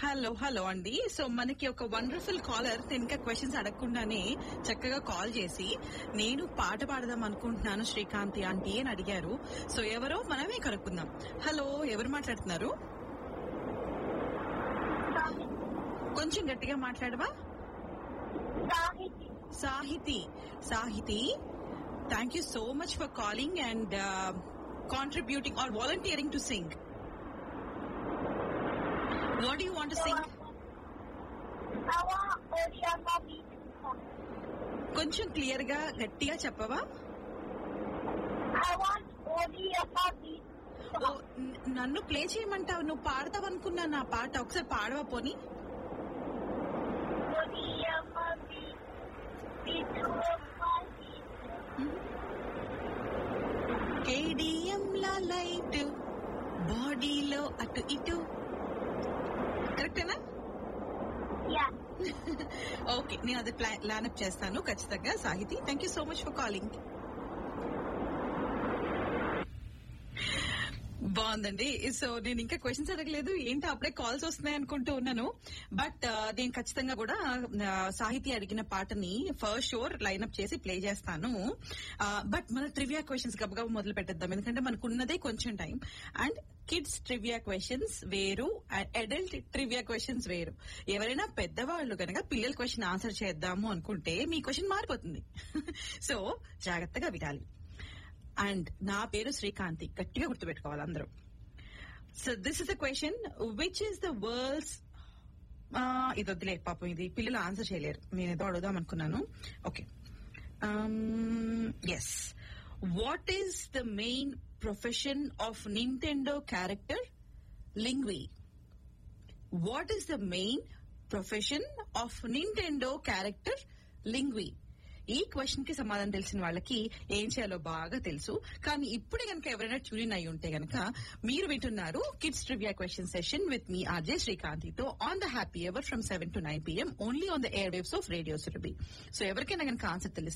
hello hello అండి so మనకి ఒక వండర్ఫుల్ కాలర్ ఇంకా క్వశ్చన్స్ అడగకుండానే చక్కగా కాల్ చేసి నేను పాట పాడదాం అనుకుంటున్నాను శ్రీకాంతి ఆంటీ అని అడిగారు సో ఎవరో మనమే కనుక్కుందాం హలో ఎవరు మాట్లాడుతున్నారు కొంచెం గట్టిగా మాట్లాడవా Sahithi Sahithi thank you so much for calling and contributing or volunteering to sing what you want sing కొంచెం క్లియర్ గా గట్టిగా చెప్పవా ఓ, న- నన్ను ప్లే చేయమంటావు నువ్వు పాడతావు అనుకున్నా నా పాట ఒకసారి పాడవా పోని కేడిఎం లా లైట్ బాడీలో అటు ఇటు కరెక్టేనా ఓకే నేను అది ప్లానప్ చేస్తాను ఖచ్చితంగా Sahithi thank you so much for calling బాగుందండి సో నేను ఇంకా క్వశ్చన్స్ అడగలేదు ఏంటో అప్పుడే కాల్స్ వస్తున్నాయి అనుకుంటూ ఉన్నాను బట్ నేను ఖచ్చితంగా కూడా ఆ, సాహితీ అడిగిన పాటని ఫస్ట్ షోర్ లైన్అప్ చేసి ప్లే చేస్తాను బట్ మన ట్రివియా క్వశ్చన్స్ గబగబా మొదలు పెట్టేద్దాం ఎందుకంటే మనకున్నదే కొంచెం time and kids trivia questions వేరు అడల్ట్ ట్రివియా క్వశ్చన్స్ వేరు ఎవరైనా పెద్దవాళ్ళు కనుక పిల్లల క్వశ్చన్ ఆన్సర్ చేద్దాము అనుకుంటే మీ క్వశ్చన్ మారిపోతుంది సో జాగ్రత్తగా వినాలి అండ్ నా పేరు శ్రీకాంతి గట్టిగా గుర్తుపెట్టుకోవాలి అందరూ so this is the question which is the world's ఇది వద్దులే పాపం ఇది పిల్లలు ఆన్సర్ చేయలేరు నేను ఏదో అడుగుదాం అనుకున్నాను okay yes what is the main profession of Nintendo character లింగ్వీ what is the main profession of Nintendo character లింగ్వీ ఈ క్వశ్చన్ కి సమాధానం తెలిసిన వాళ్ళకి ఏం చేయాలో బాగా తెలుసు కానీ ఇప్పుడే కనుక ఎవరైనా ట్యూన్ అయి ఉంటే గనక మీరు వింటున్నారు kids trivia question session with me RJ శ్రీకాంతితో on the happy ever from seven to nine PM only on the air waves of radio Surabhi so ఎవరికైనా కనుక ఆన్సర్ తెలిస్తే